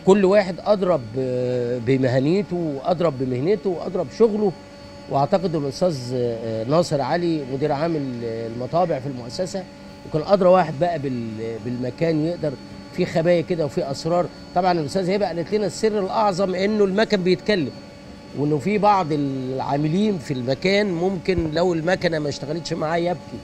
كل واحد اضرب بمهنيته واضرب بمهنته واضرب شغله واعتقد الاستاذ آه، ناصر علي مدير عام المطابع في المؤسسه وكان ادرى واحد بقى بال- بالمكان يقدر في خبايا كده وفي اسرار طبعا الاستاذ هبه قالت لنا السر الاعظم انه المكن بيتكلم وانه في بعض العاملين في المكان ممكن لو المكنه ما اشتغلتش معاه يبكي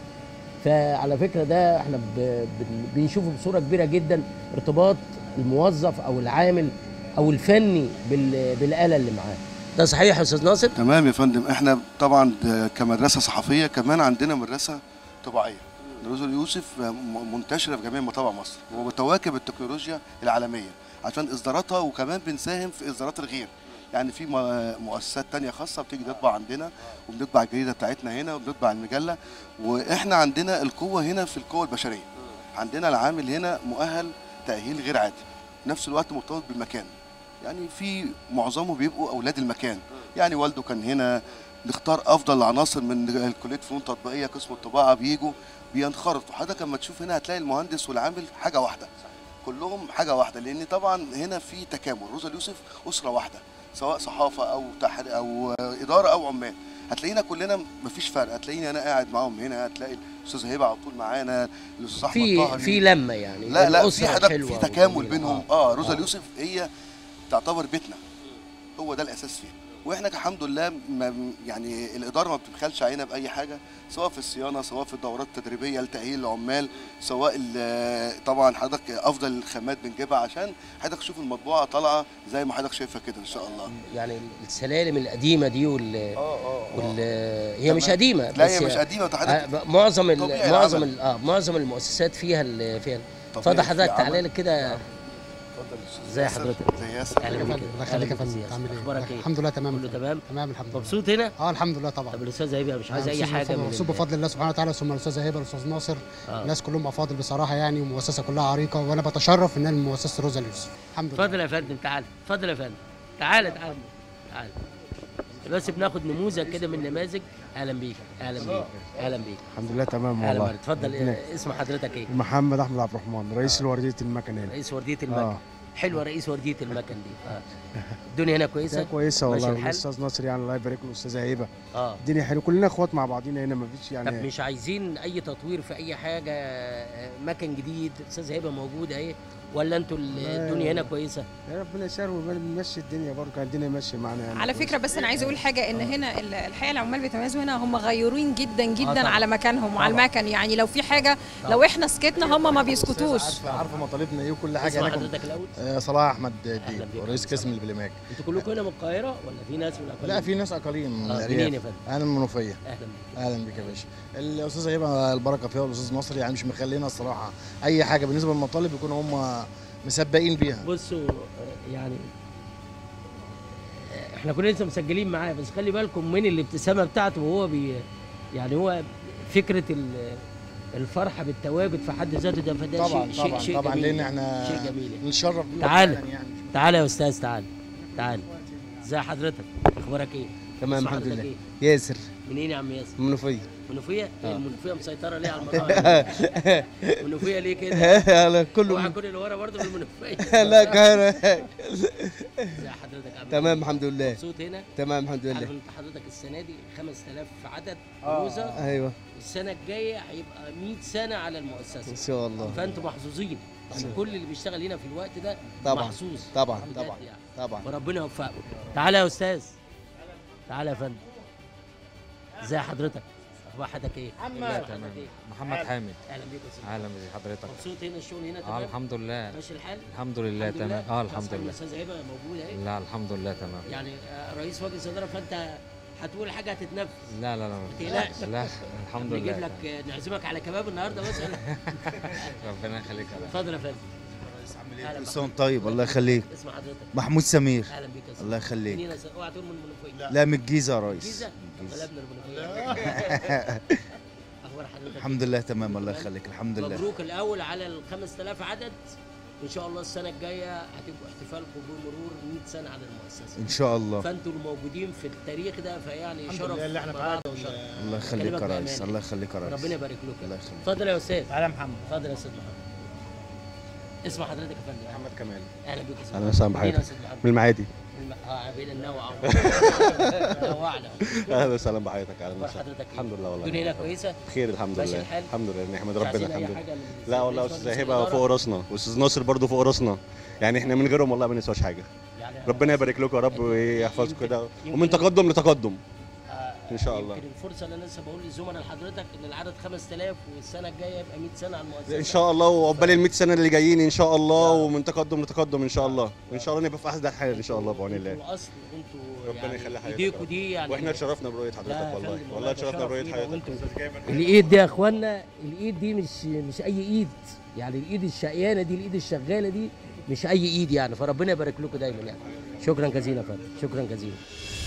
فعلى فكره ده احنا ب- بن- بنشوفه بصوره كبيره جدا ارتباط الموظف او العامل او الفني بال- بالاله اللي معاه ده صحيح يا استاذ ناصر تمام يا فندم احنا طبعا د- كمدرسه صحفيه كمان عندنا مدرسه طباعيه نروز يوسف م- منتشره في جميع مطابع مصر وبتواكب التكنولوجيا العالميه عشان اصداراتها وكمان بنساهم في اصدارات الغير يعني في م- مؤسسات تانية خاصة بتيجي تطبع عندنا وبنطبع الجريدة بتاعتنا هنا وبنطبع المجلة واحنا عندنا القوة هنا في القوة البشرية عندنا العامل هنا مؤهل تأهيل غير عادي في نفس الوقت مرتبط بالمكان يعني في معظمه بيبقوا أولاد المكان يعني والده كان هنا نختار افضل العناصر من كليه فنون تطبيقيه قسم الطباعه بيجوا بينخرطوا حضرتك لما تشوف هنا هتلاقي المهندس والعامل حاجه واحده كلهم حاجه واحده لان طبعا هنا في تكامل روزا اليوسف اسره واحده سواء صحافه او تحر او اداره او عمال هتلاقينا كلنا مفيش فرق هتلاقيني انا قاعد معاهم هنا هتلاقي الاستاذ هبه على طول معانا الاستاذ احمد في طاهر في لمه يعني لا لا الأسرة في حضرتك الحلوة في تكامل والجميلة. بينهم آه. اه روزا آه. اليوسف هي تعتبر بيتنا هو ده الاساس فيها واحنا الحمد لله ما يعني الاداره ما بتبخلش علينا باي حاجه سواء في الصيانه سواء في الدورات التدريبيه لتاهيل العمال سواء ال- طبعا حضرتك افضل الخامات بنجيبها عشان حضرتك تشوف المطبوعه طالعه زي ما حضرتك شايفها كده ان شاء الله يعني السلالم القديمه دي وال, اه وال... هي مش قديمه لا بس هي مش قديمه ده حضرتك آه، معظم ال... طبيعي معظم العمل. ال... اه معظم المؤسسات فيها ال... فيها طبيعي اتفضل في حضرتك عمل. تعالى لك كده اتفضل يا أستاذ زي ياسر. حضرتك. زي ياسر اهلا يا بيك فندم الله يخليك يا أهلا بيك فندم يا عامل أستاذ. ايه؟ اخبارك ايه الحمد لله تمام كله تمام تمام الحمد لله مبسوط هنا اه الحمد لله طبعا طب الاستاذ هيبه مش عايز آه، اي أستاذ حاجه مبسوط- من مبسوط ال- بفضل الله سبحانه وتعالى ثم الاستاذ هبه الاستاذ ناصر آه. الناس كلهم افاضل بصراحه يعني والمؤسسه كلها عريقه وانا بتشرف ان انا من مؤسسه روزا اليوسف الحمد لله اتفضل يا فندم تعال اتفضل يا فندم تعال تعال تعال بس بناخد نموذج كده من نماذج اهلا بيك اهلا بيك اهلا بيك الحمد لله تمام اهلا والله بيك اتفضل ربنا- إيه اسم حضرتك ايه محمد احمد عبد الرحمن رئيس ورديه المكن هنا رئيس ورديه المكن اه حلوه رئيس ورديه المكن دي اه الدنيا هنا كويسه ده كويسه ماشي والله الحال؟ الاستاذ ناصر يعني الله يبارك له الاستاذه هبه اه الدنيا حلوه كلنا اخوات مع بعضينا هنا ما فيش طب يعني مش عايزين اي تطوير في اي حاجه آه، مكن جديد استاذ هبه موجود اهي ولا انتوا ال- لا. الدنيا هنا كويسه يا ربنا يسهل وبنمشي الدنيا برضه كانت الدنيا ماشيه معانا يعني على فكره بس انا عايزه اقول حاجه ان هنا ال- الحقيقه العمال بيتميزوا هنا هم غيورين جدا جدا طبعاً. على مكانهم وعلى طبعاً. المكن يعني لو في حاجه طبعاً. لو احنا سكتنا هم ما بيسكتوش عارفه عارفه مطالبنا ايه وكل حاجه اسم هناك حضرتك الاول آه، صلاح احمد أهلاً ديب بك. رئيس قسم البليماك انتوا كلكم هنا من القاهره ولا في ناس من الاقاليم لا في ناس اقاليم من آه، منين الارياف يا فندم انا من المنوفيه اهلا بيك اهلا بك يا باشا الاستاذه هبه البركه فيها والاستاذ نصر يعني مش مخلينا الصراحه اي حاجه بالنسبه للمطالب يكونوا هم مسبقين بيها بصوا آه، يعني آه، احنا كنا لسه مسجلين معاه بس خلي بالكم من الابتسامه بتاعته وهو بي يعني هو فكره ال- الفرحه بالتواجد في حد ذاته ده فده طبعا شيء طبعا شيء شيء طبعا جميل لان احنا شيء جميل نتشرف بيه تعال. فعلاً يعني تعالى يا استاذ تعال تعال ازي حضرتك اخبارك ايه تمام اسم الحمد حضرتك لله ايه ياسر منين يا عم ياسر منوفيه منوفيه ايه آه. المنوفيه مسيطره ليه على المطار منوفيه ليه كده لا اوعى كله كل اللي ورا برضه من المنوفيه لا القاهره ازي حضرتك عامل تمام إيه؟ الحمد لله مبسوط هنا تمام الحمد عارف لله انت حضرتك السنه دي 5000 عدد عروسه ايوه السنه الجايه هيبقى 100 سنه على المؤسسه ان شاء الله فانتم محظوظين يعني كل اللي بيشتغل هنا في الوقت ده طبعاً. محظوظ طبعا بجد طبعا يعني. طبعا وربنا يوفقكم تعالى يا استاذ تعالى يا فندم ازي حضرتك اخبار حضرتك ايه محمد. حضرتك تمام. ايه محمد حامد اهلا بيك يا استاذ اهلا بحضرتك مبسوط هنا الشغل هنا اه تمام الحمد لله ماشي الحال الحمد لله الحمد تمام اه الحمد أصحى لله الاستاذ هبه موجود اهي لا الحمد لله تمام يعني آه، رئيس مجلس الاداره فانت هتقول حاجه هتتنفذ لا لا لا ما تقلقش. لا الحمد نجيب لله لك آه، نعزمك على كباب النهارده مثلا ربنا يخليك يا اتفضل يا فندم اهلا كل بك. سنه وأنت طيب الله يخليك اسم حضرتك محمود سمير اهلا بيك يا استاذ الله يخليك منين يا أستاذ؟ اوعى تقول من المنوفيه لا من الجيزه يا ريس الجيزه الجيزة. ولا ابن المنوفيه اخبار حضرتك الحمد لله تمام الله يخليك الحمد لله مبروك الاول على ال 5000 عدد ان شاء الله السنه الجايه هتبقوا احتفالكم بمرور 100 سنه على المؤسسه ان شاء الله فانتوا الموجودين في التاريخ ده فيعني الحمد شرف لله اللي احنا مع معانا بعض وشرف. الله يخليك بكلمك يا ريس بأمانة. الله يخليك يا ريس ربنا يبارك لك الله يخليك اتفضل يا استاذ تعالى يا محمد اتفضل يا استاذ محمد اسم حضرتك يا فندم محمد كمال اهلا بيك يا سيدي. اهلا وسهلا مين يا بحضرتك أستاذ محمد؟ من المعادي الم- اه بين النوع نوعنا اهلا وسهلا بحضرتك اهلا اخبار وسهلا حضرتك إيه؟ الحمد لله والله الدنيا هنا كويسه بخير الحمد ماشي لله الحال؟ الحمد لله نحمد مش ربنا عايزين أي الحمد لله حاجة من لا والله رئيس استاذ مجلس هبه الإدارة؟ فوق راسنا واستاذ ناصر برضه فوق راسنا يعني احنا من غيرهم والله ما نسواش حاجه يعني ربنا يبارك لكم يا رب ويحفظكم يمكن- كده يمكن- ومن تقدم لتقدم آه، إن شاء الله. يمكن الفرصه اللي انا لسه بقول للزملاء لحضرتك ان العدد 5000 والسنه الجايه يبقى 100 سنه على المؤسسه ان شاء الله وعقبال ال 100 سنه اللي جايين ان شاء الله ومن تقدم لتقدم ان شاء الله وان شاء الله نبقى في احسن حال ان شاء الله بعون الله انتوا اصل انتوا ربنا يعني يخلي حضرتك ايديكوا يا رب. دي يعني واحنا اتشرفنا برؤيه لا حضرتك يا والله فندم، والله ده اتشرفنا شرف برؤيه لينا حضرتك وانتوا- أستاذ جابر. الايد دي يا اخوانا الايد دي مش مش اي ايد يعني الايد الشقيانه دي الايد الشغاله دي مش اي ايد يعني فربنا يبارك لكم دايما يعني شكرا جزيلا يا فندم شكرا جزيلا